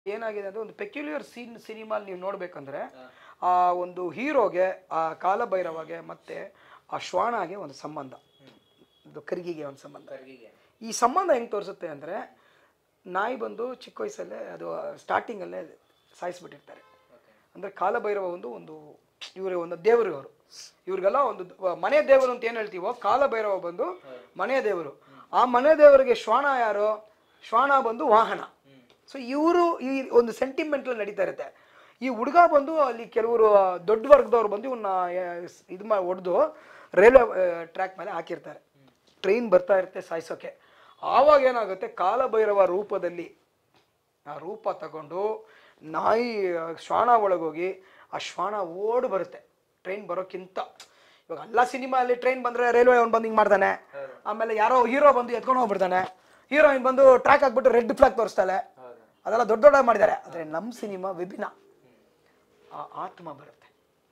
ಏನಾಗಿದೆ ಅಂದರೆ ಒಂದು ಪೆಕ್ಯುಲಿಯರ್ ಸೀನ್ ಸಿನಿಮಾಲ್ ನೀವು ನೋಡ್ಬೇಕಂದ್ರೆ ಆ ಒಂದು ಹೀರೋಗೆ ಆ ಕಾಲಭೈರವಗೆ ಮತ್ತೆ ಆ ಶ್ವಾನಗೆ ಒಂದು ಸಂಬಂಧ ಇದು ಕರ್ಗಿಗೆ ಒಂದು ಸಂಬಂಧ ಈ ಸಂಬಂಧ ಹೆಂಗೆ ತೋರಿಸುತ್ತೆ ಅಂದರೆ ನಾಯಿ ಬಂದು ಚಿಕ್ಕ ವಯಸ್ಸಲ್ಲೇ ಅದು ಸ್ಟಾರ್ಟಿಂಗಲ್ಲೇ ಸಾಯಿಸ್ಬಿಟ್ಟಿರ್ತಾರೆ ಅಂದರೆ ಕಾಲಭೈರವ ಒಂದು ಒಂದು ಇವರು ಒಂದು ದೇವರು ಅವರು ಇವ್ರಿಗೆಲ್ಲ ಒಂದು ದ- ಮನೆ ದೇವರು ಅಂತ ಏನು ಹೇಳ್ತೀವೋ ಕಾಲಭೈರವ ಬಂದು ಮನೆ ದೇವರು ಆ ಮನೆ ದೇವರಿಗೆ ಶ್ವಾನ ಯಾರು ಶ್ವಾನ ಬಂದು ವಾಹನ ಸೊ ಇವರು ಈ ಒಂದು ಸೆಂಟಿಮೆಂಟಲ್ ನಡೀತಾ ಇರುತ್ತೆ ಈ ಹುಡುಗ ಬಂದು ಅಲ್ಲಿ ಕೆಲವರು ದೊಡ್ಡ ವರ್ಗದವ್ರು ಬಂದು ಇವನ್ನ ಇದು ಮಾಡಿ ಹೊಡೆದು ರೈಲ್ವೆ ಟ್ರ್ಯಾಕ್ ಮೇಲೆ ಹಾಕಿರ್ತಾರೆ ಟ್ರೈನ್ ಬರ್ತಾ ಇರುತ್ತೆ ಸಾಯಿಸೋಕೆ ಆವಾಗ ಏನಾಗುತ್ತೆ ಕಾಲಭೈರವ ರೂಪದಲ್ಲಿ ಆ ರೂಪ ತಗೊಂಡು ನಾಯಿ ಆ, ಶ್ವಾನ ಒಳಗೋಗಿ ಆ ಶ್ವಾನ ಓಡ್ ಬರುತ್ತೆ ಟ್ರೈನ್ ಬರೋಕ್ಕಿಂತ ಇವಾಗ ಎಲ್ಲ ಸಿನಿಮಾಲ್ಲಿ ಟ್ರೈನ್ ಬಂದ್ರೆ ರೈಲ್ವೆ ಅವ್ನು ಬಂದು ಹಿಂಗೆ ಮಾಡ್ತಾನೆ ಆಮೇಲೆ ಯಾರೋ ಹೀರೋ ಬಂದು ಎತ್ಕೊಂಡು ಹೋಗ್ಬಿಡ್ತಾನೆ ಹೀರೋಯಿನ್ ಬಂದು ಟ್ರ್ಯಾಕ್ ಹಾಕ್ಬಿಟ್ಟು ರೆಡ್ ಫ್ಲಾಗ್ ತೋರಿಸ್ತಾಳೆ ಅದೆಲ್ಲ ದೊಡ್ಡ ದೊಡ್ಡ ಮಾಡಿದ್ದಾರೆ ಆದರೆ ನಮ್ಮ ಸಿನಿಮಾ ವಿಭಿನ್ನ ಆ ಆತ್ಮ ಬರುತ್ತೆ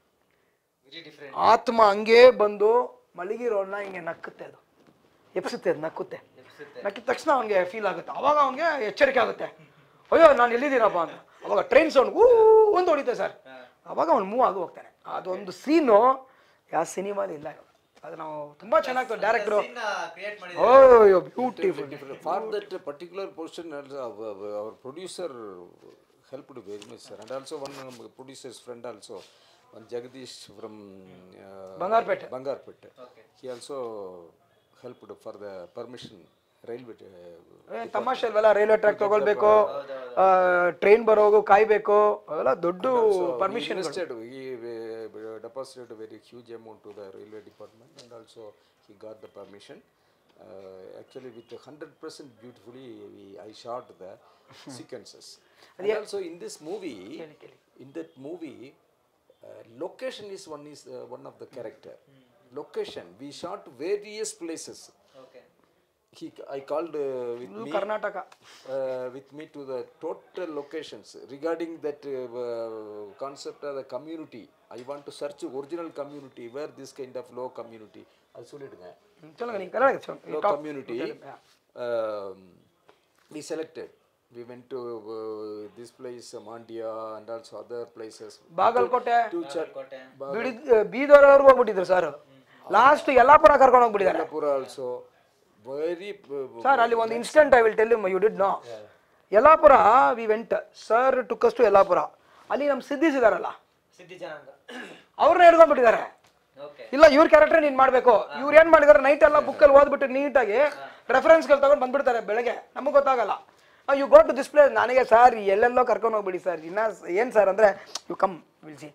ವೆರಿ ಡಿಫ್ರೆಂಟ್ ಆತ್ಮ ಹಂಗೇ ಬಂದು ಮಲಗಿರೋನ್ನ ಹಿಂಗೆ ನಕ್ಕುತ್ತೆ ಅದು ಎಪ್ಸುತ್ತೆ ಅದು ನಕ್ಕುತ್ತೆ ನಕ್ಕಿದ ತಕ್ಷಣ ಅವನಿಗೆ ಫೀಲ್ ಆಗುತ್ತೆ ಅವಾಗ ಅವನಿಗೆ ಎಚ್ಚರಿಕೆ ಆಗುತ್ತೆ ಅಯ್ಯೋ ನಾನು ಎಲ್ಲಿದ್ದೀನಪ್ಪ ಅಂತ ಅವಾಗ ಟ್ರೈನ್ ಸೌಂಡ್ ಊ ಒಂದು ಹೊಡಿತೆ ಸರ್ ಅವಾಗ ಅವ್ನು ಮೂವ್ ಆಗಿ ಹೋಗ್ತಾನೆ ಅದೊಂದು ಸೀನು ಯಾವ ಸಿನಿಮಾಲಿ ಇಲ್ಲ ಇವಾಗ. ಅದು ನಾವು ತುಂಬಾ ಚೆನ್ನಾಗಿ ಡೈರೆಕ್ಟ್ರು ಕ್ರಿಯೇಟ್ ಮಾಡಿ oh beautiful For that particular portion, also our, our producer helped very much, sir. And also one um, producer's friend also, one Jagdish from uh, Bangarpet. Bangarpet. He also helped for the permission, railway. Uh, ತಮಾಷೆ ಅಲ್ವಲ್ಲ railway track ತಗೊಳ್ಬೇಕು train ಬರೋಗು ಕಾಯ್ಬೇಕು ಅವೆಲ್ಲ ದೊಡ್ಡ permission invested, he uh, deposited a very huge amount to the railway department and also he got the permission. Uh, actually, with 100% beautifully, we, I shot the sequences. And also in this movie, in that movie, uh, location is one is uh, one of the character. Location, we shot various places. Okay He, I called uh, with me Karnataka uh, with me to the total locations regarding that uh, uh, concept of the community. I want to search original community where this kind of low community. அது சொல்லிடுங்க சொல்லுங்க நீங்க கர்நாடக சொல்லுங்க low community. Um, we selected. We went to uh, this place, uh, Mandya, and also other places. Bagalkot To check. ಕೋಟೆ ಬಿಡಿ ಬೀದರ್ವರೆಗೂ ಹೋಗ್ಬಿಟ್ಟಿದ್ರು sir last Yellapura ಕರ್ಕೊಂಡು ಹೋಗ್ಬಿಟ್ಟಿದ್ದಾರೆ Pura also. Very. Uh, sir ಅಲ್ಲಿ ಒಂದು instant I will tell you did no Yellapura we went sir ಟುಕಸ್ to Yellapura ಅಲ್ಲಿ ನಮ್ಮ ಸಿದ್ದಿಸ್ ಇದಾರಲ್ಲ ಸಿದ್ಧಿ ಜನಾಂಗ ಅವ್ರನ್ನ ಹಿಡ್ಕೊಂಡ್ಬಿಟ್ಟಿದ್ದಾರೆ ಓಕೆ ಇಲ್ಲ ಇವ್ರ ಕ್ಯಾರೆಕ್ಟರ್ ನೀನ್ ಮಾಡ್ಬೇಕು ಇವ್ರು ಏನ್ ಮಾಡಿದಾರೆ ನೈಟ್ ಎಲ್ಲ ಬುಕ್ಕಲ್ಲಿ ಓದ್ಬಿಟ್ಟು ನೀಟಾಗಿ ರೆಫರೆನ್ಸ್ಗಳು ತಗೊಂಡು ಬಂದ್ಬಿಡ್ತಾರೆ ಬೆಳಗ್ಗೆ ನಮಗೆ ಗೊತ್ತಾಗಲ್ಲ you go to this place ನನಗೆ ಸರ್ ಎಲ್ಲೆಲ್ಲೋ ಕರ್ಕೊಂಡು ಹೋಗ್ಬಿಡಿ ಸರ್ ಇನ್ನ ಏನು ಸರ್ ಅಂದ್ರೆ ಯು ಕಮ್ ವಿಲ್ಸಿ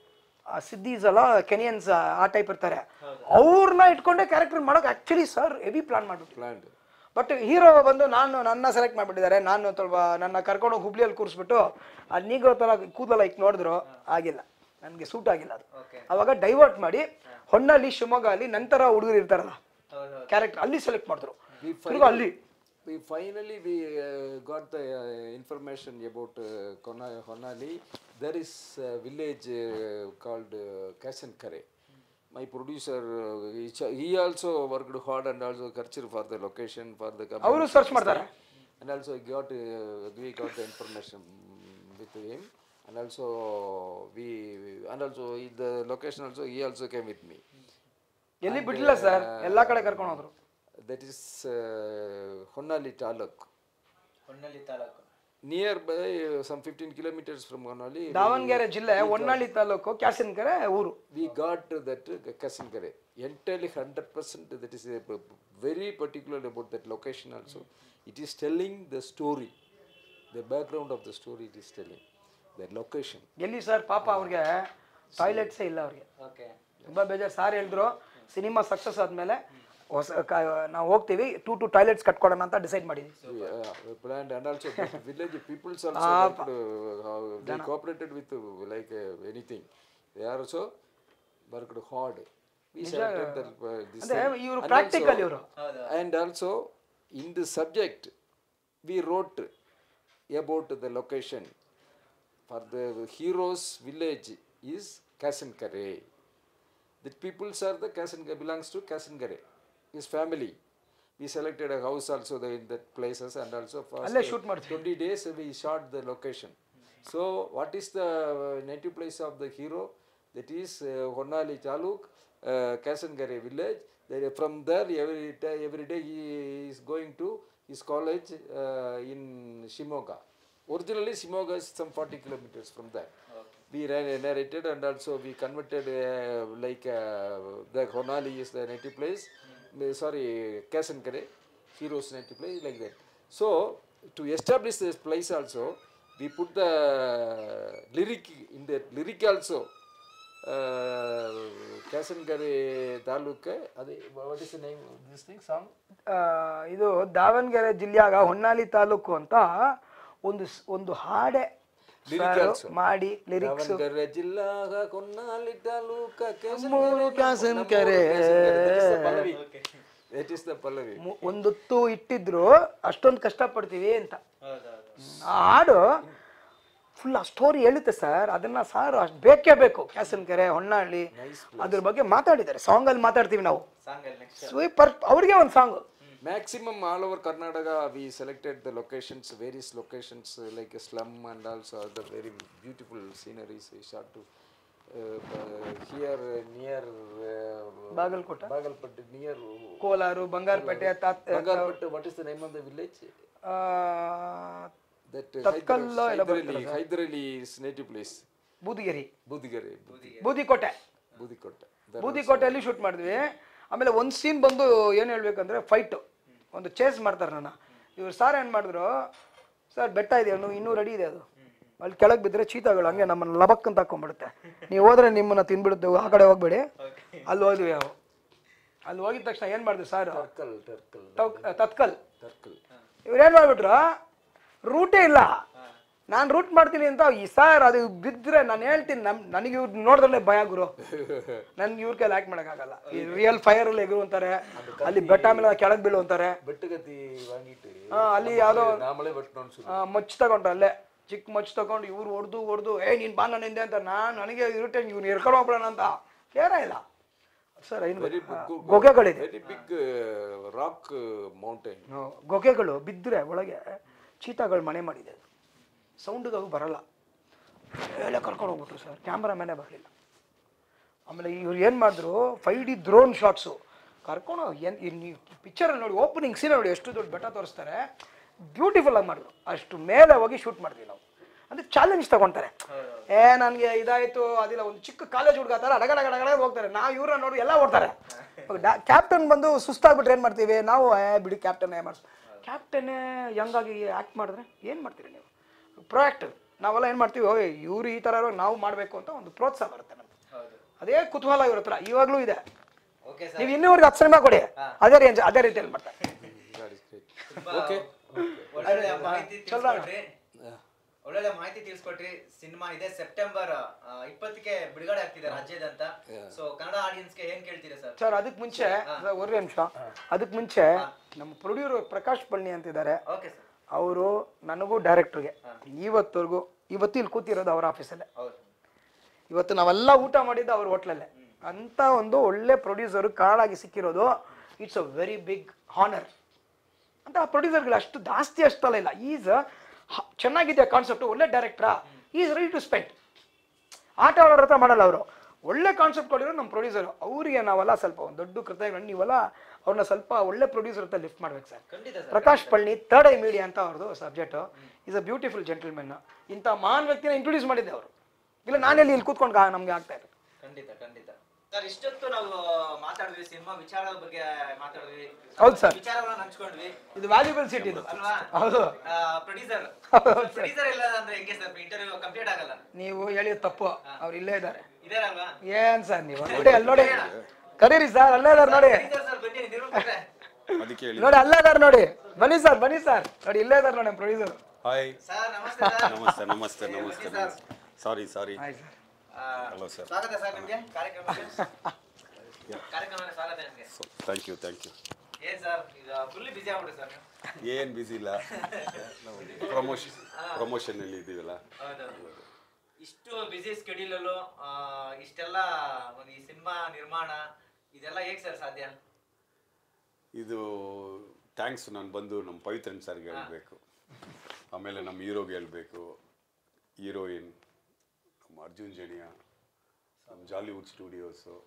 ಆ ಸಿದ್ದೀಸ್ ಅಲ್ಲ ಕೆನಿಯನ್ಸ್ ಆ ಟೈಪ್ ಇರ್ತಾರೆ ಅವ್ರನ್ನ ಇಟ್ಕೊಂಡೆ ಕ್ಯಾರೆಕ್ಟರ್ ಮಾಡೋಕೆ ಆಕ್ಚುಲಿ ಸರ್ ಹೆವಿ ಪ್ಲಾನ್ ಮಾಡ್ಬಿಟ್ಟು planned. ಬಟ್ ಹೀರೋ ಬಂದು ನಾನು ನನ್ನ ಸೆಲೆಕ್ಟ್ ಮಾಡಿಬಿಟ್ಟಿದ್ದಾರೆ ನಾನು ಸ್ವಲ್ಪ ನನ್ನ ಕರ್ಕೊಂಡು ಹೋಗಿ ಹುಬ್ಳಿಯಲ್ಲಿ ಕೂರಿಸ್ಬಿಟ್ಟು ಅದು ನೀಗೋ ಥರ ಕೂದಲೆಲ್ಲ ಈಗ ನೋಡಿದ್ರು ಆಗಿಲ್ಲ ನನಗೆ ಸೂಟ್ ಆಗಿಲ್ಲ ಅದು Okay. ಅವಾಗ ಡೈವರ್ಟ್ ಮಾಡಿ ಹೊನ್ನಳ್ಳಿ ಶಿವಮೊಗ್ಗ ಅಲ್ಲಿ ನಂತರ ಹುಡುಗರು ಇರ್ತಾರಲ್ಲ ಹೌದು ಕ್ಯಾರೆಕ್ಟರ್ ಅಲ್ಲಿ ಸೆಲೆಕ್ಟ್ ಮಾಡಿದ್ರು We ತಿರ್ಗಾ ಅಲ್ಲಿ We finally we uh, got the uh, information about uh, Kona- Honali. There is a village uh, called uh, Kasankare. My producer, uh, he, ch- he also worked hard and also searched for the location for the. ಅವರು community search ಮಾಡ್ತಾರೆ And also he got uh, we got the information with him. And also we and also he- the location also he also came with me. ಎಲ್ಲಿ ಬಿಡ್ಲಿಲ್ಲ sir ಎಲ್ಲಾ ಕಡೆ ಕರ್ಕೊಂಡು ಹೋದ್ರು That is uh, Honali Taluk. Honnalli taluk Nearby, uh, some 15 kilometers from Honali, Davanagere ಜಿಲ್ಲೆ ಹೊನ್ನಳ್ಳಿ ತಾಲೂಕು ಕ್ಯಾಸಿನ್ಕೆರೆ ಊರು we got that uh, Kasinkare. Entirely 100%, that is a p- p- very particular about that location also. It is telling the story, the background of the story it is telling, the location. ಎಲ್ಲಿ sir ಪಾಪ ಅವ್ರಿಗೆ ಟಾಯ್ಲೆಟ್ಸೇ ಇಲ್ಲ ಅವ್ರಿಗೆ okay ತುಂಬಾ ಬೇಜಾರು sir ಹೇಳಿದ್ರು cinema success ಆದ್ಮೇಲೆ ಹೊಸ ನಾವು ಹೋಗ್ತೀವಿ ಟೂ ಟು ಟಾಯ್ಲೆಟ್ಸ್ ಕಟ್ಕೊಡೋಣ ಅಂತ ಡಿಸೈಡ್ ಮಾಡಿದ್ವಿ We, uh, we planned and also the village peoples also worked, uh, how they cooperated with uh, like uh, anything. They are also worked hard. We selected the, uh, this ಅಂದ್ರೆ thing. ಇವರು And practical also- ಇವರು And also in the subject, we wrote about the location. For the hero's village is Kasankare. The peoples are the Kasankare, belongs to Kasankare, his family. we selected a house also the, in that places and also for ಅಲ್ಲೇ shoot ಮಾಡ್ತೀವಿ. 20 days we shot the location. So what is the uh, native place of the hero? That is uh, Honnali Taluk, uh, Kasangare village. There, from there every, day- every day he is going to his college uh, in Shimoga. Originally Shimoga is some 40 kilometers from there. We ran, narrated and also we converted uh, like uh, the Honali is the native place. Uh, Sorry, Kasankare, hero's native place like that. So to establish this place also, we put the lyric in the lyric also. Uh, Kasankare Taluk, what is the name of this thing song? ಆ, ಇದು ದಾವಣಗೆರೆ ಜಿಲ್ಲೆಯಾಗ ಹೊನ್ನಾಳಿ ತಾಲೂಕು ಅಂತ ಒಂದು ಸ್- ಒಂದು ಹಾಡೆ Lyric ಸಾರು also. ಮಾಡಿ lyrics Davanagere ಜಿಲ್ಲಾಗ ಕೊನ್ನಾಲಿ ತಾಲೂಕ ನಮ್ಮೂರು ಕ್ಯಾಸನ್ಕೆರೆ. ದಟ್ ಇಸ್ ದ ಪಲ್ಲವಿ ಒಂದೊತ್ತು ಇಟ್ಟಿದ್ರು ಅಷ್ಟೊಂದು ಕಷ್ಟಪಡ್ತೀವಿ ಅಂತ ಹೌದೌದು ಆ ಹಾಡು ಫುಲ್ ಆ ಸ್ಟೋರಿ ಹೇಳುತ್ತೆ ಸರ್ ಅದನ್ನ ಸಾರು ಅಷ್ಟು ಬೇಕೇ ಬೇಕು ಕ್ಯಾಸನ್ಕೆರೆ ಹೊನ್ನಾಳಿ ಅದ್ರ ಬಗ್ಗೆ ಮಾತಾಡಿದ್ದಾರೆ ಸಾಂಗ್ ಅಲ್ಲಿ ಮಾತಾಡ್ತೀವಿ ನಾವು ಸಾಂಗ್ ಅಲ್ಲಿ ನೆಕ್ಸ್ಟ್ ಸ್ವೀಪರ್ ಅವ್ರಿಗೆ ಒಂದು song Maximum all over Karnataka, we selected the locations, various locations uh, like a slum and also other very beautiful sceneries we shot to. Uh, uh, here uh, near uh, Bagalkot Bagalpatti, near Kolar Bangarapete that Bangarpatti, what is the name of the village? ಆ, That uh, Tatkal Hyder- ಎಲ್ಲ Hyderali, Hyderali's native place, Budigere Budigare, Budikote Budikotte. The- ಬೂದಿಕೋಟೆಯಲ್ಲಿ shoot ಮಾಡಿದ್ವಿ ಆಮೇಲೆ ಒಂದು scene ಬಂದು ಏನು ಹೇಳ್ಬೇಕಂದ್ರೆ fight ಒಂದು ಚೇಸ್ ಮಾಡ್ತಾರೆ ನನ್ನ ಇವ್ರು ಸಾರ್ ಏನು ಮಾಡಿದ್ರು ಸರ್ ಬೆಟ್ಟ ಇದೆ ಅವನು ಇನ್ನೂ ರೆಡಿ ಇದೆ ಅದು ಅಲ್ಲಿ ಕೆಳಗೆ ಬಿದ್ದರೆ ಚೀತಾಗಳು ಹಂಗೆ ನಮ್ಮನ್ನು ಲಬಕ್ ಅಂತ ಹಾಕೊಂಡ್ಬಿಡುತ್ತೆ ನೀವು ಹೋದ್ರೆ ನಿಮ್ಮನ್ನ ತಿನ್ಬಿಡುತ್ತೆ ಆ ಕಡೆ ಹೋಗ್ಬೇಡಿ ಅಲ್ಲಿ ಹೋದ್ವಿ ನಾವು ಅಲ್ಲಿ ಹೋಗಿದ ತಕ್ಷಣ ಏನು ಮಾಡಿದ್ರು sir Turkal, Turkal, Tatkal Turkal. ಇವ್ರು ಏನು ಮಾಡ್ಬಿಟ್ರು ರೂಟೇ ಇಲ್ಲ ನಾನು ರೂಟ್ ಮಾಡ್ತೀನಿ ಅಂತ ಈ ಸಾರ್ ಅದು ಬಿದ್ದರೆ ನಾನು ಹೇಳ್ತೀನಿ ನಮ್ ನನಗೆ ಇವ್ರು ನೋಡಿದ್ರೆ ಭಯ ಗುರು ನನ್ಗೆ ಇವ್ರ ಕೈಲಿ ಆ್ಯಕ್ಟ್ ಮಾಡೋಕ್ಕಾಗಲ್ಲ ಈ ರಿಯಲ್ ಫೈರಲ್ಲಿ ಎಗರು ಅಂತಾರೆ ಅಲ್ಲಿ ಬೆಟ್ಟ ಮೇಲೆ ಕೆಳಗೆ ಬೀಳು ಅಂತಾರೆ ಬೆಟ್ಟಗತಿ ವಾಂಗಿಟ್ಟು ಆ, ಅಲ್ಲಿ ಯಾವುದೋ ನಾಮಳೆ ಬಟ್ ಮಚ್ಚು ತಗೊಂಡ್ರು ಅಲ್ಲೇ ಚಿಕ್ಕ ಮಚ್ಚು ತಗೊಂಡು ಇವ್ರು ಹೊಡೆದು ಹೊಡೆದು ಏ ನೀನು ಬಾ ನನ್ನ ಹಿಂದೆ ಅಂತ ನಾನು ನನಗೆ ಇರುಟೇನ್ ಇವ್ನು ಎರ್ಕೊಂಡು ಹೋಗ್ಬಿಡೋಣ ಅಂತ ಕೇರ ಇಲ್ಲ ಸರ್ ಏನು ಗೊಗೆಗಳಿದೆ very big rock mountain hmm. ಗೊಗೆಗಳು ಬಿದ್ದರೆ ಒಳಗೆ ಚೀತಾಗಳು ಮನೆ ಮಾಡಿದೆ ಅದು ಸೌಂಡಿಗೆ ಅವು ಬರಲ್ಲ ಹೇಳೆ ಕರ್ಕೊಂಡು ಹೋಗ್ಬಿಟ್ರು ಸರ್ ಕ್ಯಾಮ್ರಾಮ್ಯಾನೇ ಬರಲಿಲ್ಲ ಆಮೇಲೆ ಇವ್ರು ಏನು ಮಾಡಿದ್ರು ಫೈವ್ ಡಿ ಡ್ರೋನ್ ಶಾಟ್ಸು ಕರ್ಕೊಂಡು ಏನು ನೀವು ಪಿಕ್ಚರಲ್ಲಿ ನೋಡಿ ಓಪನಿಂಗ್ ಸೀನ್ ನೋಡಿ ಎಷ್ಟು ದೊಡ್ಡ ಬೆಟ್ಟ ತೋರಿಸ್ತಾರೆ ಬ್ಯೂಟಿಫುಲ್ ಆಗಿ ಮಾಡಿದ್ರು ಅಷ್ಟು ಮೇಲೆ ಹೋಗಿ ಶೂಟ್ ಮಾಡಿದ್ವಿ ನಾವು ಅಂದರೆ ಚಾಲೆಂಜ್ ತಗೊಳ್ತಾರೆ ಏ ನನಗೆ ಇದಾಯಿತು ಅದಿಲ್ಲ ಒಂದು ಚಿಕ್ಕ ಕಾಲೇಜ್ ಹುಡುಗ ಥರ ಅಡಗಡ ಅಡಗಡ ಹೋಗ್ತಾರೆ ನಾವು ಇವ್ರನ್ನ ನೋಡಿ ಎಲ್ಲ ಓಡ್ತಾರೆ ಕ್ಯಾಪ್ಟನ್ ಬಂದು ಸುಸ್ತಾಗ್ಬಿಟ್ರೆ ಏನು ಮಾಡ್ತೀವಿ ನಾವು ಏ ಬಿಡಿ ಕ್ಯಾಪ್ಟನ್ ಮಾಡಿಸ್ ಕ್ಯಾಪ್ಟನ್ನೇ ಯಂಗಾಗಿ ಆ್ಯಕ್ಟ್ ಮಾಡಿದ್ರೆ ಏನು ಮಾಡ್ತೀರಿ ನೀವು ಪ್ರೊಯಾಕ್ಟಿವ್ ನಾವೆಲ್ಲ ಏನು ಮಾಡ್ತೀವಿ ಓಯ್ ಇವ್ರು ಈ ಥರ ನಾವು ಮಾಡಬೇಕು ಅಂತ ಒಂದು ಪ್ರೋತ್ಸಾಹ ಬರುತ್ತೆ ನಮ್ಗೆ ಹೌದು ಅದೇ ಕುತೂಹಲ ಇವ್ರ ಹತ್ರ ಇವಾಗಲೂ ಇದೆ ಓಕೆ ಸರ್ ನೀವು ಇನ್ನೂವರೆಗೆ ಹತ್ತು ಸಿನಿಮಾ ಕೊಡಿ ಅದೇ ರೇಂಜ್ ಅದೇ ರೀತಿಯಲ್ಲಿ ಮಾಡ್ತಾರೆ ಓಕೆ ಒಳ್ಳೊಳ್ಳೆ ಮಾಹಿತಿ ಚಲ್ರಾ. ತಿಳಿಸ್ಕೊಟ್ರಿ ಒಳ್ಳೊಳ್ಳೆ ಮಾಹಿತಿ ತಿಳಿಸ್ಕೊಟ್ರಿ ಸಿನಿಮಾ ಇದೆ ಸೆಪ್ಟೆಂಬರ್ ಆ, ಇಪ್ಪತ್ತಕ್ಕೆ ಬಿಡುಗಡೆ ಆಗ್ತಿದೆ ರಾಜ್ಯದಂತ ಸೊ ಕನ್ನಡ ಆಡಿಯನ್ಸ್ಗೆ ಏನ್ ಕೇಳ್ತೀರಾ ಸರ್ ಸರ್ ಅದಕ್ಕೆ ಮುಂಚೆ ಸರ್, ಒಂದು ನಿಮಿಷ ಅದಕ್ಕೆ ಮುಂಚೆ ನಮ್ಮ ಪ್ರೊಡ್ಯೂಸರ್ ಪ್ರಕಾಶ್ ಬಳ್ಳಿ ಅಂತಿದ್ದಾರೆ ಓಕೆ ಸರ್ ಅವರು ನನಗೂ ಡೈರೆಕ್ಟ್ರಿಗೆ ಇವತ್ತವರೆಗೂ ಇವತ್ತು ಇಲ್ಲಿ ಕೂತಿರೋದು ಅವರ ಆಫೀಸಲ್ಲೇ ಹೌದು ಇವತ್ತು ನಾವೆಲ್ಲ ಊಟ ಮಾಡಿದ್ದು ಅವ್ರ ಹೋಟ್ಲಲ್ಲೇ ಅಂತ ಒಂದು ಒಳ್ಳೆ ಪ್ರೊಡ್ಯೂಸರು ಕಾಳಾಗಿ ಸಿಕ್ಕಿರೋದು it's a very big honour ಅಂತ ಆ ಪ್ರೊಡ್ಯೂಸರ್ಗಳು ಅಷ್ಟು ಜಾಸ್ತಿ ಅಷ್ಟಲ್ಲ ಇಲ್ಲ ಈಸ್ ಚೆನ್ನಾಗಿದೆ ಕಾನ್ಸೆಪ್ಟ್ ಒಳ್ಳೆ ಡೈರೆಕ್ಟ್ರಾ ಈಸ್ ರೆಡಿ ಟು ಸ್ಪೆಂಡ್ ಆಟ ಆಡೋರ ಹತ್ರ ಮಾಡಲ್ಲ ಅವರು ಒಳ್ಳೆ ಕಾನ್ಸೆಪ್ಟ್ ಕೊಡಿರೋ ನಮ್ಮ ಪ್ರೊಡ್ಯೂಸರ್ ಅವರಿಗೆ ನಾವೆಲ್ಲ ಸ್ವಲ್ಪ ಒಂದು ದೊಡ್ಡ ಕೃತಜ್ಞ ನೀವೆಲ್ಲ ಅವ್ರನ್ನ ಸ್ವಲ್ಪ ಒಳ್ಳೆ ಪ್ರೊಡ್ಯೂಸರ್ ಹತ್ರ ಲಿಫ್ಟ್ ಮಾಡ್ಬೇಕು ಸರ್ ಖಂಡಿತ sir Prakash Palli third eye media ಅಂತ ಅವ್ರದ್ದು subject is a beautiful gentlemen ಇಂಥ ಮಹಾನ್ ವ್ಯಕ್ತಿನ ಇಂಟ್ರೊಡ್ಯೂಸ್ ಮಾಡಿದ್ದೆ ಅವರು ಇಲ್ಲ ನಾನೆಲ್ಲಿ ಇಲ್ಲಿ ಕೂತ್ಕೊಂಡು ನಮಗೆ ಆಗ್ತಾ ಇದೆ ಖಂಡಿತ ಖಂಡಿತ ಸರ್ ಇಷ್ಟೊತ್ತು ನಾವು ಮಾತಾಡಿದ್ವಿ ಸಿನಿಮಾ ವಿಚಾರದ ಬಗ್ಗೆ ಮಾತಾಡಿದ್ವಿ ಹೌದು ಸರ್ ವಿಚಾರಗಳನ್ನ ಹಂಚ್ಕೊಂಡ್ವಿ ಇದು ವ್ಯಾಲ್ಯೂಬಲ್ ಸೀಟ್ ಇದು ಅಲ್ವಾ ಹೌದು ಪ್ರೊಡ್ಯೂಸರ್ ಪ್ರೊಡ್ಯೂಸರ್ ಇಲ್ಲ ಅಂದ್ರೆ ಹೆಂಗೆ ಸರ್ ಇಂಟರ್ವ್ಯೂ ಕಂಪ್ಲೀಟ್ ಆಗಲ್ಲ ನೀವು ಹೇಳಿದ ತಪ್ಪು ಅವ್ರು ಇಲ್ಲೇ ಇದ್ದಾರೆ ಇದಾರಲ್ವಾ ಏನ್ ಸರ್ ನೀವು ನೋಡಿ ಅಲ್ಲಿ ನೋಡಿ ಕರೀರಿ ಸರ್ ಅಲ್ಲೇ ಇದಾರೆ ನೋಡಿ ಪ್ರೊಡ್ಯೂಸರ್ ಸರ್ ಬನ್ನಿ ನಿರೂಪಕರೇ ಅದಕ್ಕೆ ಹೇಳಿ ನೋಡಿ ಅಲ್ಲೇ ಇದಾರೆ ನೋಡಿ ಬನ್ನಿ ಸರ್ ಬನ್ನಿ ಸರ್ ನೋಡಿ ಇಲ್ಲೇ ಇದಾರೆ ನೋಡಿ ಪ್ರೊಡ್ಯೂಸರ್ ಹಾಯ್ ಸರ್ ನಮಸ್ತೆ ಸರ್ ನಮಸ್ತೆ ನಮಸ್ತೆ ನಮಸ್ತೆ ಸರ್. ನಮಸ್ತೆ ಸಾರಿ ಸಾರಿ ಆಯ್ತು ಸರ್ ಆ, ಹಲೋ ಸರ್ ಸ್ವಾಗತ ಸರ್ ನಿಮ್ಗೆ ಕಾರ್ಯಕ್ರಮಕ್ಕೆ ಕಾರ್ಯಕ್ರಮಕ್ಕೆ ಸ್ವಾಗತ ನಿಮ್ಗೆ ಥ್ಯಾಂಕ್ ಯು ಥ್ಯಾಂಕ್ ಯು ಏನ್ ಸರ್ ಈಗ ಫುಲ್ ಬಿಸಿ ಆಗ್ಬಿಡಿ ಸರ್ ನೀವು ಏನು ಬ್ಯುಸಿ ಇಲ್ಲ ಪ್ರಮೋಷನ್ ಪ್ರಮೋಷನಲ್ಲಿ ಇದ್ದೀವಲ್ಲ ಹೌದೌದು ಇಷ್ಟು ಬಿಸಿ ಸ್ಕೆಡ್ಯೂಲಲ್ಲೂ ಇಷ್ಟೆಲ್ಲ ಒಂದು ಈ ಸಿನಿಮಾ ನಿರ್ಮಾಣ ಇದೆಲ್ಲ ಹೇಗೆ ಸರ್ ಸಾಧ್ಯ ಇದು ಥ್ಯಾಂಕ್ಸ್ ನಾನು ಬಂದು ನಮ್ಮ ಪವಿತ್ರನ್ ಸರ್ಗೆ ಹೇಳಬೇಕು ಆಮೇಲೆ ನಮ್ಮ ಹೀರೋಗೆ ಹೇಳಬೇಕು ಹೀರೋಯಿನ್ ನಮ್ಮ ಅರ್ಜುನ್ ಜಣಿಯ ನಮ್ಮ ಜಾಲಿವುಡ್ ಸ್ಟುಡಿಯೋಸು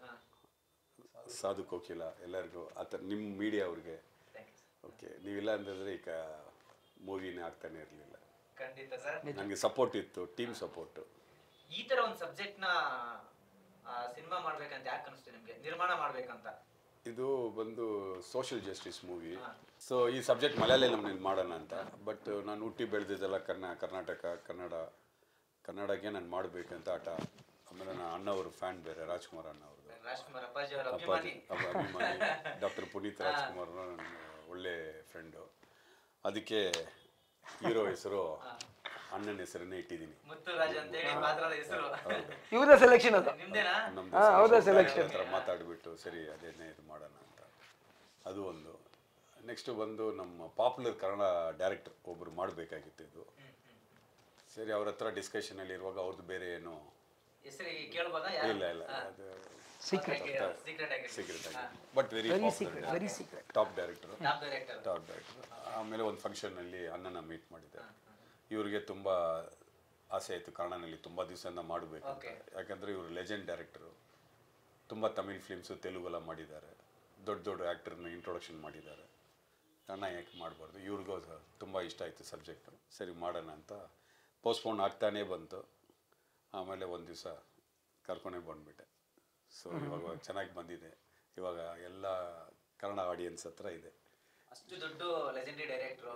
ಸಾಧು ಕೋಕಿಲ ಎಲ್ಲರಿಗೂ ಆ ಥರ ನಿಮ್ಮ ಮೀಡಿಯಾ ಅವ್ರಿಗೆ ಓಕೆ ನೀವಿಲ್ಲ ಅಂತಂದರೆ ಈಗ ಮೂವಿನೇ ಆಗ್ತಾನೆ ಇರಲಿಲ್ಲ ಖಂಡಿತ ಸರ್ ನನಗೆ ಸಪೋರ್ಟ್ ಇತ್ತು ಟೀಮ್ ಸಪೋರ್ಟು ಈ ತರ ಒಂದು ಸಬ್ಜೆಕ್ಟ್ ನ ಸಿನಿಮಾ ಮಾಡ್ಬೇಕಂತ ಯಾಕೆ ಅನಿಸ್ತು ನಿಮ್ಗೆ ನಿರ್ಮಾಣ ಮಾಡ್ಬೇಕಂತ ಇದು ಬಂದು ಸೋಷಿಯಲ್ ಜಸ್ಟಿಸ್ ಮೂವಿ ಸೊ ಈ ಸಬ್ಜೆಕ್ಟ್ ಮಲಯಾಳಿ ನಮ್ಮನೇಲಿ ಮಾಡೋಣ ಅಂತ ಬಟ್ ನಾನು ಹುಟ್ಟಿ ಬೆಳೆದಿದ್ದೆಲ್ಲ ಕರ್ನಾ ಕರ್ನಾಟಕ ಕನ್ನಡ ಕನ್ನಡಕ್ಕೆ ನಾನು ಮಾಡಬೇಕಂತ ಆಟ ಆಮೇಲೆ ನನ್ನ ಅಣ್ಣವರು ಫ್ಯಾನ್ ಬೇರೆ ರಾಜ್ಕುಮಾರ್ ಅಣ್ಣ ಅವ್ರದ್ದು ರಾಜ್ಕುಮಾರ್ ಅಪ್ಪಾಜಿ ಅವರ ಅಪ್ಪಾಜಿ ಅಭಿಮಾನಿ ಅಪ್ಪ ಅಭಿಮಾನಿ ಡಾಕ್ಟರ್ ಪುನೀತ್ ರಾಜ್ಕುಮಾರ್ ನನ್ನ ಒಳ್ಳೆ ಫ್ರೆಂಡು ಅದಕ್ಕೆ ಹೀರೋ ಹೆಸರು ಅಣ್ಣನ ಹೆಸರನ್ನೇ ಇಟ್ಟಿದ್ದೀನಿ ಮುತ್ತುರಾಜ್ ಅಂತ ಹೇಳಿ ಪಾತ್ರದ ಹೆಸರು ಇವ್ರದೇ ಸೆಲೆಕ್ಷನ್ ಅದು ನಿಮ್ದೇನಾ ನಮ್ದು ಹಾ, ಹೌದಾ selection ಹತ್ರ ಮಾತಾಡಿಬಿಟ್ಟು ಸರಿ ಅದೇನೇ ಇದು ಮಾಡೋಣ ಅಂತ ಅದು ಒಂದು ನೆಕ್ಸ್ಟ್ ಬಂದು ನಮ್ಮ ಪಾಪ್ಯುಲರ್ ಕನ್ನಡ ಡೈರೆಕ್ಟರ್ ಒಬ್ಬರು ಮಾಡಬೇಕಾಗಿತ್ತು ಇದು ಸರಿ ಅವ್ರ ಹತ್ರ ಡಿಸ್ಕಷನಲ್ಲಿ ಇರುವಾಗ ಅವ್ರದ್ದು ಬೇರೆ ಏನು ಹೆಸರು ಕೇಳ್ಬೋದಾ ಇಲ್ಲ ಇಲ್ಲ ಅದು ಸೀಕ್ರೆಟ್ ಆಗಿ ಸೀಕ್ರೆಟ್ ಆಗಿ but very very secret very secret top director top director top director ಆಮೇಲೆ ಒಂದು ಫಂಕ್ಷನ್ನಲ್ಲಿ ಅಣ್ಣನ ಮೀಟ್ ಮಾಡಿದ್ದೆ ಇವ್ರಿಗೆ ತುಂಬ ಆಸೆ ಆಯಿತು ಕನ್ನಡನಲ್ಲಿ ತುಂಬ ದಿವಸದಿಂದ ಮಾಡಬೇಕು ಅಂತ Okay. ಯಾಕಂದರೆ ಇವರು ಲೆಜೆಂಡ್ ಡೈರೆಕ್ಟರು ತುಂಬ ತಮಿಳ್ ಫಿಲ್ಮ್ಸು ತೆಲುಗೆಲ್ಲ ಮಾಡಿದ್ದಾರೆ ದೊಡ್ಡ ದೊಡ್ಡ ಆ್ಯಕ್ಟರ್ನ ಇಂಟ್ರೊಡಕ್ಷನ್ ಮಾಡಿದ್ದಾರೆ ಅಣ್ಣ ಯಾಕೆ ಮಾಡಬಾರ್ದು ಇವ್ರಿಗೂ ತುಂಬ ಇಷ್ಟ ಆಯಿತು ಸಬ್ಜೆಕ್ಟು ಸರಿ ಮಾಡೋಣ ಅಂತ ಪೋಸ್ಟ್ಪೋನ್ ಆಗ್ತಾನೇ ಬಂತು ಆಮೇಲೆ ಒಂದು ದಿವಸ ಕರ್ಕೊಂಡೇ ಬಂದ್ಬಿಟ್ಟೆ ಸೊ ಇವಾಗ ಚೆನ್ನಾಗಿ ಬಂದಿದೆ ಇವಾಗ ಎಲ್ಲ ಕನ್ನಡ ಆಡಿಯನ್ಸ್ ಹತ್ರ ಇದೆ ಅಷ್ಟು ದೊಡ್ಡ ಲೆಜೆಂಡರಿ ಡೈರೆಕ್ಟ್ರು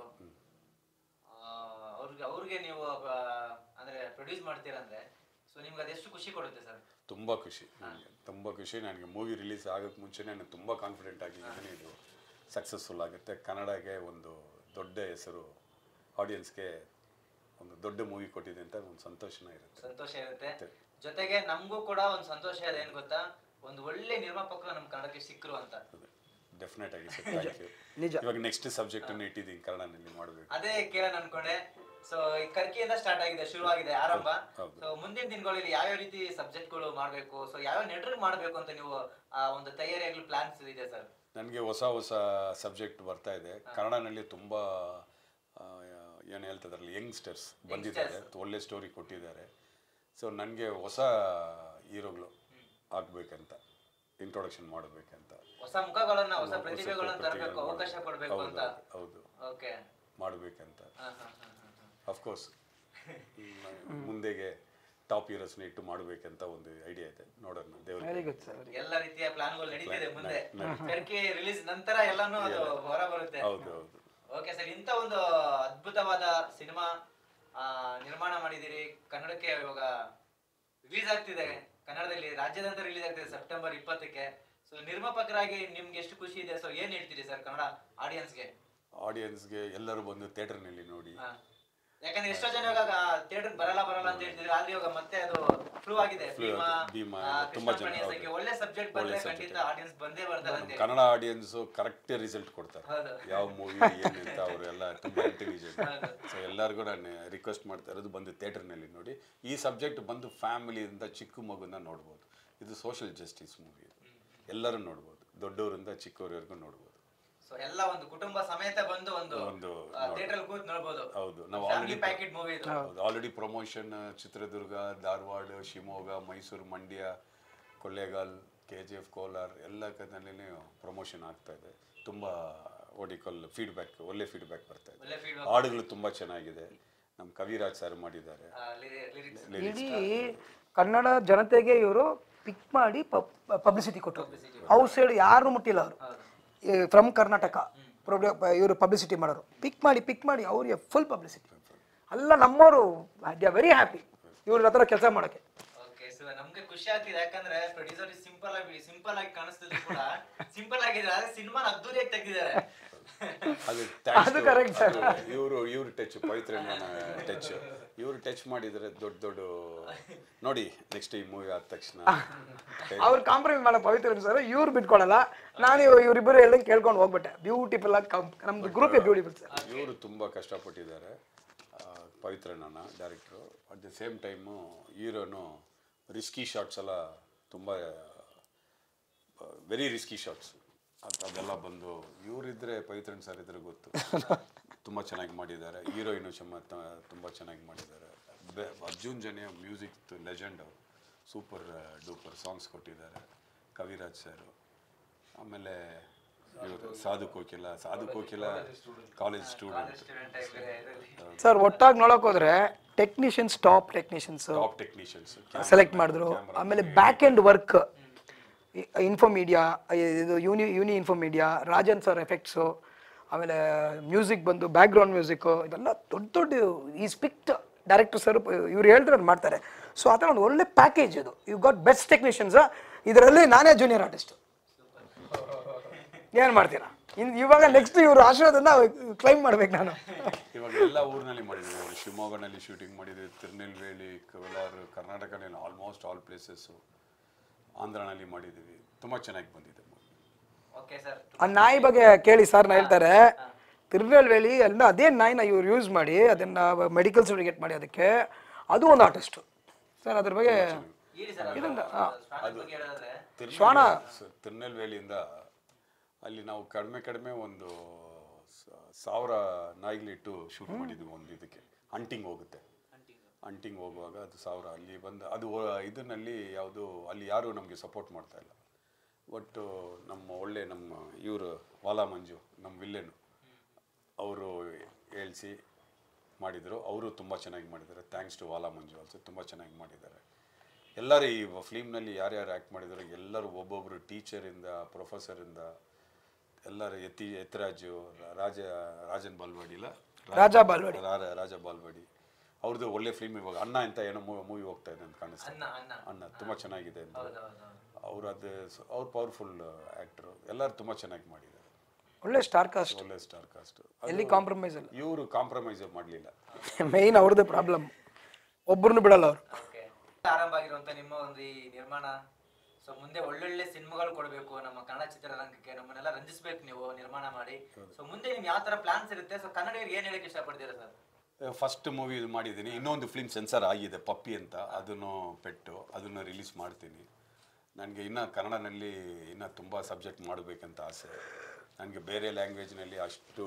ಅವ್ರಿಗೆ ಅವ್ರಿಗೆ ನೀವು ಆ, ಅಂದ್ರೆ ಪ್ರೊಡ್ಯೂಸ್ ಮಾಡ್ತೀರಂದ್ರೆ ಸೊ ನಿಮ್ಗೆ ಅದೆಷ್ಟು ಖುಷಿ ಕೊಡುತ್ತೆ ಸರ್ ತುಂಬ ಖುಷಿ ನನಗೆ ತುಂಬ ಖುಷಿ ನನಗೆ ಮೂವಿ ರಿಲೀಸ್ ಆಗೋಕ್ಕೆ ಮುಂಚೆನೇ ನಾನು ತುಂಬ ಕಾನ್ಫಿಡೆಂಟ್ ಆಗಿದ್ದೀನಿ ಇದು ಸಕ್ಸಸ್ಫುಲ್ ಆಗುತ್ತೆ ಕನ್ನಡಗೆ ಒಂದು ದೊಡ್ಡ ಹೆಸರು ಆಡಿಯನ್ಸ್ಗೆ ಒಂದು ದೊಡ್ಡ ಮೂವಿ ಕೊಟ್ಟಿದೆ ಅಂತ ಒಂದು ಸಂತೋಷನೇ ಇರುತ್ತೆ ಸಂತೋಷ ಇರುತ್ತೆ ಜೊತೆಗೆ ನಮಗೂ ಕೂಡ ಒಂದು ಸಂತೋಷ ಇದೆ ಏನ್ ಗೊತ್ತಾ ಒಂದು ಒಳ್ಳೆ ನಿರ್ಮಾಪಕರು ನಮ್ಮ ಕನ್ನಡಕ್ಕೆ ಸಿಕ್ಕರು ಅಂತ ಡೆಫಿನೆಟ್ ಆಗಿ ಸರ್ ಥ್ಯಾಂಕ್ ಯು ನಿಜ. ಇವಾಗ ನೆಕ್ಸ್ಟ್ ಸಬ್ಜೆಕ್ಟನ್ನು ಇಟ್ಟಿದ್ದೀನಿ ಕನ್ನಡನಲ್ಲಿ ಮಾಡಬೇಕು ಅದೇ ಕೇಳೋಣ ಅನ್ಕೊಂಡೆ ಸೊ ಈ ಕರ್ಕಿಯಿಂದ ಸ್ಟಾರ್ಟ್ ಆಗಿದೆ ಶುರುವಾಗಿದೆ ಆರಂಭ ಹೌದು. ಸೊ ಮುಂದಿನ ದಿನಗಳಲ್ಲಿ ಯಾವ್ಯಾವ ರೀತಿ ಸಬ್ಜೆಕ್ಟ್ಗಳು ಮಾಡಬೇಕು ಸೊ ಯಾವ್ಯಾವ ನೆಟ್ರಿಗೆ ಮಾಡಬೇಕು ಅಂತ ನೀವು ಆ ಒಂದು ತಯಾರಿಯಾಗಲು ಪ್ಲಾನ್ಸ್ ಇದೆ ಸರ್ ನನಗೆ ಹೊಸ ಹೊಸ ಸಬ್ಜೆಕ್ಟ್ ಬರ್ತಾ ಇದೆ ಕನ್ನಡನಲ್ಲಿ ತುಂಬ ಏನು ಹೇಳ್ತಿದ್ರಲ್ಲಿ ಯಂಗ್ಸ್ಟರ್ಸ್ ಬಂದಿದ್ದಾರೆ ಒಳ್ಳೆ ಸ್ಟೋರಿ ಕೊಟ್ಟಿದ್ದಾರೆ ಸೊ ನನಗೆ ಹೊಸ ಹೀರೋಗಳು ಆಗ್ಬೇಕಂತ ಇಂಟ್ರೊಡಕ್ಷನ್ ಮಾಡಬೇಕಂತ ಹೊಸ ಮುಖಗಳನ್ನ ಹೊಸ ಪ್ರತಿಭೆಗಳನ್ನ ತರಬೇಕು ಅವಕಾಶ ಕೊಡಬೇಕು ಅಂತ ಹೌದು ಓಕೆ ಮಾಡಬೇಕಂತ ಅಫ್ಕೋರ್ಸ್ ಮುಂದೆಗೆ ಟಾಪ್ ಹೀರೋಸ್ನ ಇಟ್ಟು ಮಾಡಬೇಕಂತ ಒಂದು ಐಡಿಯಾ ಇದೆ ನೋಡೋಣ ದೇವ್ರ ವೆರಿ ಗುಡ್ ಸರ್ ಎಲ್ಲ ರೀತಿಯ ಪ್ಲಾನ್ಗಳು ನಡೀತಿದೆ ಮುಂದೆ ಕರ್ಕಿ ರಿಲೀಸ್ ನಂತರ ಎಲ್ಲಾನು ಅದು ಹೊರ ಬರುತ್ತೆ ಹೌದು ಹೌದು ಓಕೆ ಸರ್ ಇಂಥ ಒಂದು ಅದ್ಭುತವಾದ ಸಿನಿಮಾ ನಿರ್ಮಾಣ ಮಾಡಿದಿರಿ ಕನ್ನಡಕ್ಕೆ ಇವಾಗ ರಿಲೀಸ್ ಆಗ್ತಿದೆ ಕನ್ನಡದಲ್ಲಿ ರಾಜ್ಯದಂತ ರಿಲೀಸ್ ಆಗ್ತಿದೆ ಸೆಪ್ಟೆಂಬರ್ ಇಪ್ಪತ್ತಕ್ಕೆ ಸೊ ನಿರ್ಮಾಪಕರಾಗಿ ನಿಮ್ಗೆ ಎಷ್ಟು ಖುಷಿ ಇದೆ ಸೊ ಏನ್ ಹೇಳ್ತೀರಿ ಸರ್ ಕನ್ನಡ ಆಡಿಯನ್ಸ್ಗೆ ಆಡಿಯನ್ಸ್ಗೆ ಎಲ್ಲರೂ ಬಂದು ಥಿಯೇಟರ್ನಲ್ಲಿ ನೋಡಿ ಯಾಕಂದ್ರೆ ಎಷ್ಟೋ ಜನ ಇವಾಗ ಥಿಯೇಟರ್ ಬರಲ್ಲ ಬರಲ್ಲ ಅಂತ ಹೇಳ್ತಿದ್ರು ಆದ್ರೆ ಇವಾಗ ಮತ್ತೆ ಅದು ಫ್ಲೂ ಆಗಿದೆ Flu ಭೀಮಾ, ಆಗಿದೆ. ಭೀಮಾ, ಆ, ತುಂಬಾ ಕೃಷ್ಣ ಜನ ಪ್ರಣಯ ಸಂಖ್ಯೆ, ಒಳ್ಳೆ ಸಬ್ಜೆಕ್ಟ್ ಬಂದ್ರೆ ಒಳ್ಳೆ ಖಂಡಿತ ಆಡಿಯನ್ಸ್ ಬಂದೇ ಬರ್ತಾರೆ ಅಂತ ಕನ್ನಡ ಆಡಿಯನ್ಸು ಕರೆಕ್ಟ್ ರಿಸಲ್ಟ್ ಕೊಡ್ತಾರೆ ಹೌದು. ಯಾವ ಮೂವಿ ಏನು ಅಂತ ಅವರೆಲ್ಲ ತುಂಬ ಇಂಟೆಲಿಜೆಂಟ್ ಸೊ ಎಲ್ಲರಿಗೂ ನಾನು ರಿಕ್ವೆಸ್ಟ್ ಮಾಡ್ತಾ ಇರೋದು ಬಂದು ಥಿಯೇಟರ್ನಲ್ಲಿ ನೋಡಿ ಈ ಸಬ್ಜೆಕ್ಟ್ ಬಂದು ಫ್ಯಾಮಿಲಿಯಿಂದ ಚಿಕ್ಕ ಮಗುನ ನೋಡ್ಬೋದು ಇದು ಸೋಷಿಯಲ್ ಜಸ್ಟಿಸ್ ಮೂವಿ ಇದು ಎಲ್ಲರೂ ನೋಡ್ಬೋದು ದೊಡ್ಡವರಿಂದ ಚಿಕ್ಕವರವರೆಗೂ ನೋಡ್ಬೋದು ಸೊ ಎಲ್ಲ ಒಂದು ಕುಟುಂಬ ಸಮೇತ ಬಂದು ಒಂದು ಒಂದು ಥಿಯೇಟರ್ ಕೂತ್ ನೋಡ್ಬೋದು ಹೌದು ನಾವು ಫ್ಯಾಮಿಲಿ ಆಲ್ರೆಡಿ ಪ್ಯಾಕೆಟ್ ಮೂವಿ ಇದು ಹೌದು already promotion Chitradurga Dharwad Shivamogga Mysuru Mandya Kollegal K G F Kolar ಎಲ್ಲ ಕಡೆಯಲ್ಲಿ ಪ್ರಮೋಷನ್ ಆಗ್ತಾ ಇದೆ ತುಂಬ ಓಡಿಕಲ್ ಫೀಡ್ಬ್ಯಾಕ್ ಒಳ್ಳೆ ಫೀಡ್ಬ್ಯಾಕ್ ಬರ್ತಾ ಇದೆ ಒಳ್ಳೆ ಫೀಡ್ ಹಾಡುಗಳು ತುಂಬ ಚೆನ್ನಾಗಿದೆ ನಮ್ಮ ಕವಿರಾಜ್ ಸರ್ ಮಾಡಿದ್ದಾರೆ ಲಿರಿಕ್ಸ್ ಇಡೀ ಕನ್ನಡ ಜನತೆಗೆ ಇವರು ಪಿಕ್ ಮಾಡಿ ಪಬ್ಲಿಸಿಟಿ ಕೊಟ್ಟರು ಔಟ್ ಸೈಡ್ ಯಾರು ಮುಟ್ಟಿಲ್ಲ ಅವರು ಫ್ರಮ್ ಕರ್ನಾಟಕ ಇವರು ಪಬ್ಲಿಸಿಟಿ ಮಾಡೋರು ಪಿಕ್ ಮಾಡಿ ಪಿಕ್ ಮಾಡಿ ಅವ್ರಿಗೆ ಫುಲ್ ಪಬ್ಲಿಸಿಟಿ ಅಲ್ಲ ನಮ್ಮವರು ದೇ ಆರ್ ವೆರಿ ಹ್ಯಾಪಿ ಇವ್ರ ಹತ್ರ ಕೆಲಸ ಮಾಡೋಕ್ಕೆ ಓಕೆ ಸೊ ನಮ್ಗೆ ಖುಷಿ ಆಗ್ತಿದೆ ಯಾಕಂದ್ರೆ ಪ್ರೊಡ್ಯೂಸರ್ ಸಿಂಪಲ್ ಆಗಿ ಸಿಂಪಲ್ ಆಗಿ ಕಾಣಿಸ್ತಿದ್ರು ಕೂಡ ಸಿಂಪಲ್ ಆಗಿದೆ ಆದ್ರೆ ಸಿನಿಮಾ ಅದ್ದೂರಿಯಾಗಿ ತೆಗ್ದಿದ್ದಾರೆ ಅದು ಅದು correct sir. ಇವರು ಇವ್ರ ಟಚ್ ಪವಿತ್ರ ಟಚ್ ಇವ್ರು ಟಚ್ ಮಾಡಿದರೆ ದೊಡ್ಡ ದೊಡ್ಡ ನೋಡಿ ನೆಕ್ಸ್ಟ್ ಈ ಮೂವಿ ಆದ ತಕ್ಷಣ ಅವ್ರು ಕಾಂಪ್ರಮೈಸ್ ಮಾಡೋ ಪವಿತ್ರ ಸರ್ ಇವ್ರು ಬಿಟ್ಕೊಳಲ್ಲ ನಾನು ಇವರಿಬ್ಬರು ಹೇಳ್ದಂಗೆ ಕೇಳ್ಕೊಂಡು ಹೋಗ್ಬಿಟ್ಟೆ ಬ್ಯೂಟಿಫುಲ್ ಆಗಿ ನಮ್ದು ಗ್ರೂಪ್ ಬ್ಯೂಟಿಫುಲ್ ಸರ್ ಇವರು ತುಂಬ ಕಷ್ಟಪಟ್ಟಿದ್ದಾರೆ ಆ, ಪವಿತ್ರಣ್ಣನ director at the same time ಹೀರೋನು ರಿಸ್ಕಿ ಶಾಟ್ಸ್ ಎಲ್ಲ ತುಂಬ ವೆರಿ ರಿಸ್ಕಿ ಶಾಟ್ಸ್ ಅದು ಅದೆಲ್ಲ ಬಂದು ಇವರಿದ್ರೆ ಪವಿತ್ರನ್ ಸರ್ ಇದ್ರೆ ಗೊತ್ತು ತುಂಬ ಚೆನ್ನಾಗಿ ಮಾಡಿದ್ದಾರೆ ಹೀರೋಯಿನು ಶಮ ತುಂಬ ಚೆನ್ನಾಗಿ ಮಾಡಿದ್ದಾರೆ ಬೆ ಅರ್ಜುನ್ ಜನೆ ಮ್ಯೂಸಿಕ್ ಲೆಜೆಂಡ್ ಅವರು ಸೂಪರ್ ಡೂಪರ್ ಸಾಂಗ್ಸ್ ಕೊಟ್ಟಿದ್ದಾರೆ ಕವಿರಾಜ್ ಸರ್ ಆಮೇಲೆ ಇವರು Sadhu Kokila Sadhu Kokila college student student ಇದರಲ್ಲಿ ಸರ್ ಒಟ್ಟಾಗಿ ನೋಡಕ್ ಹೋದ್ರೆ technicians top technicians top technicians select ಮಾಡಿದ್ರು ಆಮೇಲೆ ಬ್ಯಾಕ್ ಎಂಡ್ ವರ್ಕ್ ಇನ್ಫೋಮೀಡಿಯಾ ಇದು uni uni Infomedia Rajan sir effects ಆಮೇಲೆ ಮ್ಯೂಸಿಕ್ ಬಂದು ಬ್ಯಾಕ್ಗ್ರೌಂಡ್ ಮ್ಯೂಸಿಕ್ಕು ಇದೆಲ್ಲ ದೊಡ್ಡ ದೊಡ್ಡ ಈ ಸ್ಪಿಕ್ಟ್ ಡೈರೆಕ್ಟರ್ ಸರ್ ಇವ್ರು ಹೇಳಿದ್ರೆ ಅವ್ರು ಮಾಡ್ತಾರೆ ಸೊ ಆ ಥರ ಒಂದು ಒಳ್ಳೆ ಪ್ಯಾಕೇಜ್ ಇದು ಯು ಗಾಟ್ ಬೆಸ್ಟ್ ಟೆಕ್ನಿಷಿಯನ್ಸ್ ಇದರಲ್ಲಿ ನಾನೇ ಜೂನಿಯರ್ ಆರ್ಟಿಸ್ಟ್ ಏನು ಮಾಡ್ತೀರಾ ಇನ್ ಇವಾಗ ನೆಕ್ಸ್ಟ್ ಇವ್ರ ಆಶೀರ್ವಾದನ ಕ್ಲೈಮ್ ಮಾಡ್ಬೇಕು ನಾನು ಇವಾಗ ಎಲ್ಲ ಊರಿನಲ್ಲಿ ಮಾಡಿದ್ವಿ ಅವರು ಶಿವಮೊಗ್ಗನಲ್ಲಿ ಶೂಟಿಂಗ್ ಮಾಡಿದ್ವಿ ತಿರುನೆಲ್ವೇಲಿ ಕೋಲಾರ ಕರ್ನಾಟಕನಲ್ಲಿ ಆಲ್ಮೋಸ್ಟ್ ಆಲ್ ಪ್ಲೇಸಸ್ಸು ಆಂಧ್ರನಲ್ಲಿ ಮಾಡಿದ್ದೀವಿ ತುಂಬ ಚೆನ್ನಾಗಿ ಬಂದಿದೆ movie. ಓಕೆ ಸರ್ ಆ ನಾಯಿ ಬಗ್ಗೆ ಕೇಳಿ ಸರ್ ನಾ ಹೇಳ್ತಾರೆ ತಿರುನೆಲ್ವೇಲಿ ಎಲ್ಲ ಅದೇ ನಾಯಿನ ಇವ್ರು ಯೂಸ್ ಮಾಡಿ ಅದನ್ನ ಮೆಡಿಕಲ್ ಸರ್ಟಿಫಿಕೇಟ್ ಮಾಡಿ ಅದಕ್ಕೆ ಅದು ಒಂದು ಆರ್ಟಿಸ್ಟ್ ಸರ್ ಅದ್ರ ಬಗ್ಗೆ ಹೇಳಿ ಸರ್ ಸ್ವಾಮಿ ಬಗ್ಗೆ ಹೇಳೋದಾದ್ರೆ ತಿರುನೆಲ್ವೇಲಿ- ಶ್ವಾನ. ಸ- ತಿರುನೆಲ್ವೇಲಿಯಿಂದ ಅಲ್ಲಿ ನಾವು ಕಡಿಮೆ ಕಡಿಮೆ ಒಂದು ಸ- ಸಾವಿರ ನಾಯಿಗಳಿಟ್ಟು ಶೂಟ್ ಮಾಡಿದ್ವಿ ಒಂದು ಇದಕ್ಕೆ ಹಂಟಿಂಗ್ ಹೋಗುತ್ತೆ ಹಂಟಿಂಗ್ ಹೋಗುವಾಗ ಅದು ಸಾವಿರ ಅಲ್ಲಿ ಬಂದು ಅದು ಒ- ಇದನ್ನಲ್ಲಿ ಯಾವುದು ಅಲ್ಲಿ ಯಾರು ನಮಗೆ ಸಪೋರ್ಟ್ ಮಾಡ್ತಾ ಇಲ್ಲ ಒಟ್ಟು ನಮ್ಮ ಒಳ್ಳೆ ನಮ್ಮ ಇವರು ವಾಲಾ ಮಂಜು ನಮ್ಮ ವಿಲ್ಲೆನು ಅವರು ಹೇಳ್ಸಿ ಮಾಡಿದರು ಅವರು ತುಂಬ ಚೆನ್ನಾಗಿ ಮಾಡಿದ್ದಾರೆ ಥ್ಯಾಂಕ್ಸ್ ಟು ವಾಲಾ ಮಂಜು ಆಲ್ಸೋ ತುಂಬ ಚೆನ್ನಾಗಿ ಮಾಡಿದ್ದಾರೆ ಎಲ್ಲರೂ ಈ ಫಿಲ್ಮ್ನಲ್ಲಿ ಯಾರ್ಯಾರು ಆ್ಯಕ್ಟ್ ಮಾಡಿದ್ದಾರೆ ಎಲ್ಲರೂ ಒಬ್ಬೊಬ್ಬರು ಟೀಚರಿಂದ ಪ್ರೊಫೆಸರಿಂದ ಎಲ್ಲರೂ ಎತ್ತಿ ಎತ್ತರಾಜು ರಾಜ ರಾಜನ್ ಬಾಲ್ವಾಡಿ ಇಲ್ಲ ರಾಜ ಬಾಲ್ವಾಡಿ. ರಾ- ರಾಜ ಬಾಲ್ವಾಡಿ ಅವ್ರದ್ದು ಒಳ್ಳೆ ಫಿಲ್ಮ್ ಇವಾಗ ಅಣ್ಣ ಅಂತ ಏನೋ ಮೂವಿ ಹೋಗ್ತಾ ಇದೆ ಅಂತ ಕಾಣಿಸ್ತಾ ಅನ್ನ ಅನ್ನ ಅಣ್ಣ ತುಂಬ ಚೆನ್ನಾಗಿದೆ ಅಂತ ಹೌದೌದು ಅವ್ರು ಅದು ಅವ್ರು ಪವರ್ಫುಲ್ ಆ್ಯಕ್ಟ್ರು ಎಲ್ಲರೂ ತುಂಬ ಚೆನ್ನಾಗಿ ಮಾಡಿದ್ದಾರೆ ಒಳ್ಳೆ ಸ್ಟಾರ್ ಕಾಸ್ಟ್ ಒಳ್ಳೆ ಸ್ಟಾರ್ ಕಾಸ್ಟ್ ಎಲ್ಲಿ ಕಾಂಪ್ರಮೈಸ್ ಇಲ್ಲ ಇವರು ಕಾಂಪ್ರಮೈಸ್ ಮಾಡಲಿಲ್ಲ ಮೈನ್ ಅವ್ರದ್ದು ಪ್ರಾಬ್ಲಮ್ ಒಬ್ರನ್ನು ಬಿಡಲ್ಲ ಅವ್ರು ಓಕೆ ಆರಂಭ ಆಗಿರುವಂತ ನಿಮ್ಮ ಒಂದು ಈ ನಿರ್ಮಾಣ ಸೊ ಮುಂದೆ ಒಳ್ಳೊಳ್ಳೆ ಸಿನಿಮಾಗಳು ಕೊಡಬೇಕು ನಮ್ಮ ಕನ್ನಡ ಚಿತ್ರರಂಗಕ್ಕೆ ನಮ್ಮನ್ನೆಲ್ಲ ರಂಜಿಸ್ಬೇಕು ನೀವು ನಿರ್ಮಾಣ ಮಾಡಿ ಸೊ ಮುಂದೆ ನಿಮ್ಗೆ ಯಾವ ತರ ಪ್ಲಾನ್ಸ್ ಇರುತ್ತೆ ಸೊ ಕನ್ನಡಿಗರಿಗೆ ಏನ್ ಹೇಳಕ್ ಇಷ್ಟಪಡ್ತೀರಾ ಸರ್ ಫಸ್ಟ್ ಮೂವಿ ಇದು ಮಾಡಿದ್ದೀನಿ ಇನ್ನೊಂದು ಫಿಲ್ಮ್ ಸೆನ್ಸರ್ ಆಗಿದೆ ಪಪ್ಪಿ ಅಂತ ಅದನ್ನು ಪೆಟ್ಟು ಅದನ್ನು ರಿಲೀಸ್ ಮಾಡ್ತೀನಿ ನನಗೆ ಇನ್ನೂ ಕನ್ನಡನಲ್ಲಿ ಇನ್ನೂ ತುಂಬ ಸಬ್ಜೆಕ್ಟ್ ಮಾಡಬೇಕಂತ ಆಸೆ ನನಗೆ ಬೇರೆ ಲ್ಯಾಂಗ್ವೇಜ್ನಲ್ಲಿ ಅಷ್ಟು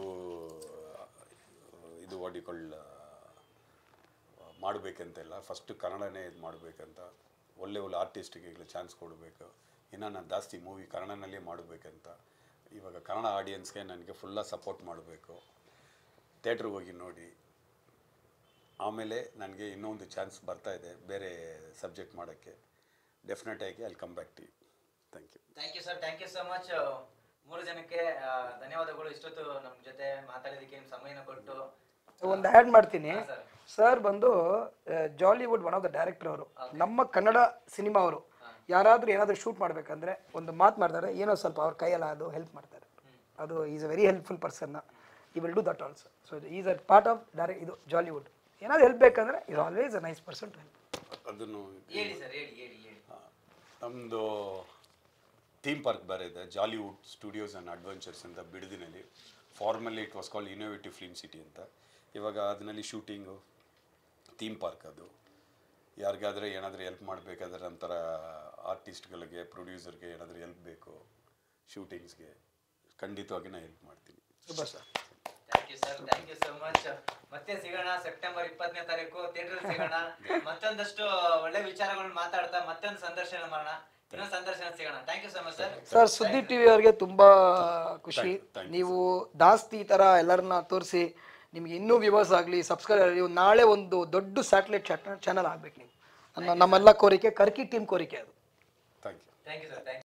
ಇದು ಒಡಿಕೊಳ್ಳ ಮಾಡಬೇಕಂತೆಲ್ಲ ಫಸ್ಟ್ ಕನ್ನಡನೇ ಇದು ಮಾಡಬೇಕಂತ ಒಳ್ಳೆ ಒಳ್ಳೆ ಆರ್ಟಿಸ್ಟಿಗೆ ಚಾನ್ಸ್ ಕೊಡಬೇಕು ಇನ್ನು ನಾನು ಜಾಸ್ತಿ ಮೂವಿ ಕನ್ನಡನಲ್ಲೇ ಮಾಡಬೇಕಂತ ಇವಾಗ ಕನ್ನಡ ಆಡಿಯನ್ಸ್ಗೆ ನನಗೆ ಫುಲ್ಲಾಗಿ ಸಪೋರ್ಟ್ ಮಾಡಬೇಕು ಥಿಯೇಟ್ರಿಗೆ ಹೋಗಿ ನೋಡಿ ಆಮೇಲೆ ನನಗೆ ಇನ್ನೊಂದು ಚಾನ್ಸ್ ಬರ್ತಾ ಇದೆ ಬೇರೆ ಸಬ್ಜೆಕ್ಟ್ ಮಾಡೋಕ್ಕೆ ಡೆಫಿನೆಟ್ ಆಗಿ ಅಲ್ಲಿ come back to thank you thank you sir thank you so much ಮೂರು ಜನಕ್ಕೆ ಆ, ಧನ್ಯವಾದಗಳು ಇಷ್ಟೊತ್ತು ನಮ್ಮ ಜೊತೆ ಮಾತಾಡೋದಕ್ಕೆ ನಿಮ್ಮ ಸಮಯನ ಕೊಟ್ಟು ಒಂದು ಆ್ಯಡ್ ಮಾಡ್ತೀನಿ ಹಾ, ಸರ್. ಸರ್ ಬಂದು Jollywood one of the director ಅವರು ನಮ್ಮ ಕನ್ನಡ ಸಿನಿಮಾ ಅವರು ಯಾರಾದ್ರೂ ಏನಾದರೂ ಶೂಟ್ ಮಾಡ್ಬೇಕಂದ್ರೆ ಒಂದು ಮಾತು ಮಾಡ್ತಾರೆ ಏನೋ ಸ್ವಲ್ಪ ಅವ್ರ ಕೈಯಲ್ಲ ಅದು ಹೆಲ್ಪ್ ಮಾಡ್ತಾರೆ ಅದು is a very helpful person he will do that also so is a part of direct ಇದು ಜಾಲಿವುಡ್ ಏನಾದ್ರು ಹೆಲ್ಪ್ ಬೇಕಂದ್ರೆ is always a nice person to help ಅದನ್ನು ಹೇಳಿ ಸರ್ ಹೇಳಿ ಹೇಳಿ ಹೇಳಿ ನಮ್ಮದು ಥೀಮ್ ಪಾರ್ಕ್ ಬೇರೆ ಇದೆ ಜಾಲಿವುಡ್ ಸ್ಟುಡಿಯೋಸ್ ಆ್ಯಂಡ್ ಅಡ್ವೆಂಚರ್ಸ್ ಅಂತ ಬಿಡದಿನಲ್ಲಿ formerly it was called Innovative Film City ಅಂತ ಇವಾಗ ಅದರಲ್ಲಿ ಶೂಟಿಂಗು ಥೀಮ್ ಪಾರ್ಕ್ ಅದು ಯಾರಿಗಾದ್ರೆ ಏನಾದರೂ ಹೆಲ್ಪ್ ಮಾಡಬೇಕಾದ್ರೆ ನಂತರ ಆರ್ಟಿಸ್ಟ್ಗಳಿಗೆ ಪ್ರೊಡ್ಯೂಸರ್ಗೆ ಏನಾದರೂ ಹೆಲ್ಪ್ ಬೇಕು ಶೂಟಿಂಗ್ಸ್ಗೆ ಖಂಡಿತವಾಗಿ ನಾನು ಹೆಲ್ಪ್ ಮಾಡ್ತೀನಿ super sir thank you sir thank you so much ಮತ್ತೆ ಸಿಗೋಣ ಸೆಪ್ಟೆಂಬರ್ ಇಪ್ಪತ್ತನೇ ತಾರೀಕು ಥಿಯೇಟರ್ ಸಿಗೋಣ ಮತ್ತೊಂದಷ್ಟು ಒಳ್ಳೆ ವಿಚಾರಗಳನ್ನ ಮಾತಾಡ್ತಾ ಮತ್ತೊಂದು ಸಂದರ್ಶನ ಮಾಡೋಣ ಇನ್ನೊಂದು ಸಂದರ್ಶನ ಸಿಗೋಣ thank you so much sir sir Suddi TV ಅವ್ರಿಗೆ ತುಂಬಾ ಖುಷಿ ನೀವು ಜಾಸ್ತಿ ಈ ಥರ ಎಲ್ಲರನ್ನ ತೋರಿಸಿ ನಿಮ್ಗೆ ಇನ್ನೂ ವ್ಯೂವರ್ಸ್ ಆಗಲಿ ಸಬ್ಸ್ಕ್ರೈಬ್ ಆಗಲಿ ನಾಳೆ ಒಂದು ದೊಡ್ಡ ಸ್ಯಾಟಲೈಟ್ ಚಾನಲ್ ಆಗ್ಬೇಕು ನೀವು ನಮ್ಮ ನಮ್ಮೆಲ್ಲ ಕೋರಿಕೆ ಕರ್ಕಿ ಟೀಮ್ ಕೋರಿಕೆ ಅದು thank you thank you sir thank